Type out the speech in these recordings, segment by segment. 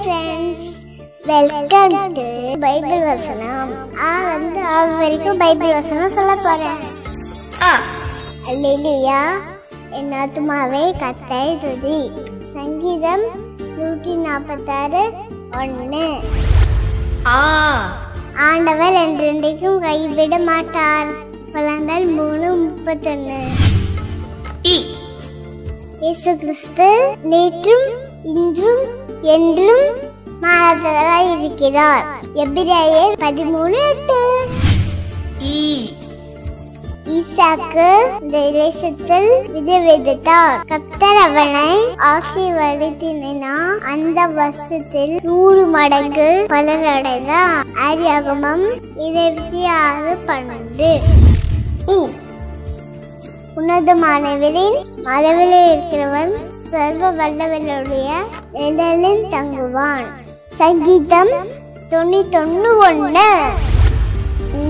friends welcome to Bible வசனம் ஆ வந்து அவ வரைக்கும் பைபிள் வசனம் சொல்ல போறேன் ஆ அல்லேலூயா என் ஆத்துமாவே கத்தை துதி சங்கீதம் நூற்றி நாற்பத்தாறு ஒன்று ஆ ஆண்டவர் என்றென்றைக்கும் கைவிட மாட்டார் பழங்கள் மூணு முப்பத்தொன்னு இ இயேசு கிறிஸ்து நேற்றும் இன்றும் என்றும் மாறாதவராய் இருக்கிறார் எபிரேயர் பதிமூணு எட்டு இ ஈசாக்கு இந்த தேசத்தில் விதை விதைத்தார் கர்த்தர் அவனை ஆசீர்வதித்தினா அந்த வருஷத்தில் நூறு மடங்கு பலனடைந்தான் ஆரியாகமம் இருபத்தி ஆறு பன்னெண்டு உ உன்னதமானவரின் மதவிலே இருக்கிறவன் சர்வ வல்லவருடைய நிழலில் தங்குவான் சங்கீதம் தொண்ணூத்தொன்னு ஒண்ணு ஊ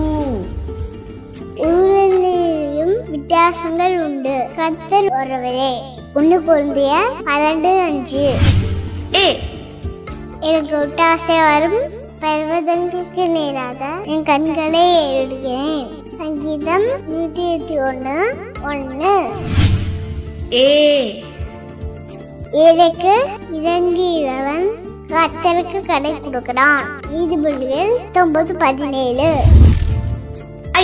ஊரிலும் வித்தியாசங்கள் உண்டு கர்த்தர் ஒருவரே ஒண்ணு குழந்தைய பன்னெண்டு அஞ்சு ஏ எனக்கு ஒட்டாசை வரும் பர்வதங்களுக்கு நேராக என் கண்களை ஏறிடுகிறேன் சங்கீதம் நூற்றி இருபத்தி ஒண்ணு ஒண்ணு ஏ ஏழைக்கு இறங்குகிறவன் கர்த்தருக்கு கடை கொடுக்கிறான் நீதிபதிகள் தொன்பது பதினேழு ஐ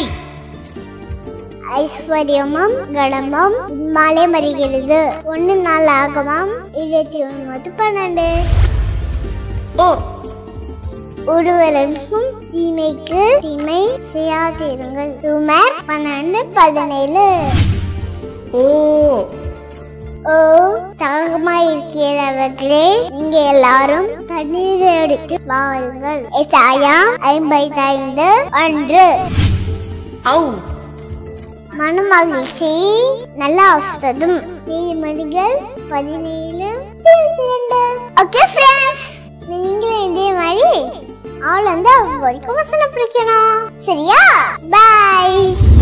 ஐஸ்வர்யமும் கடமும் மாலை மறிகிறது ஒன்னு நாள் ஆகமாம் இருபத்தி ஒன்பது பன்னெண்டு ஓ ஒருவருக்கும் தீமைக்கு தீமை செய்யாதிருங்கள் ருமர் பன்னெண்டு பதினேழு ஓ ஓ தாகமாய் இருக்கிறவர்களே நீங்க எல்லாரும் தண்ணீர் எடுத்து வாருங்கள் எசாயா ஐம்பத்தி ஐந்து ஒன்று ஔ மனமகிழ்ச்சி நல்ல ஔஷதம் நீதிமொழிகள் பதினேழு இரண்டு ஓகே ஃப்ரெண்ட்ஸ் நீங்களும் இதே மாதிரி அவள் வந்து அவ வரைக்கும் வசனம் பிடிக்கணும் சரியா பாய்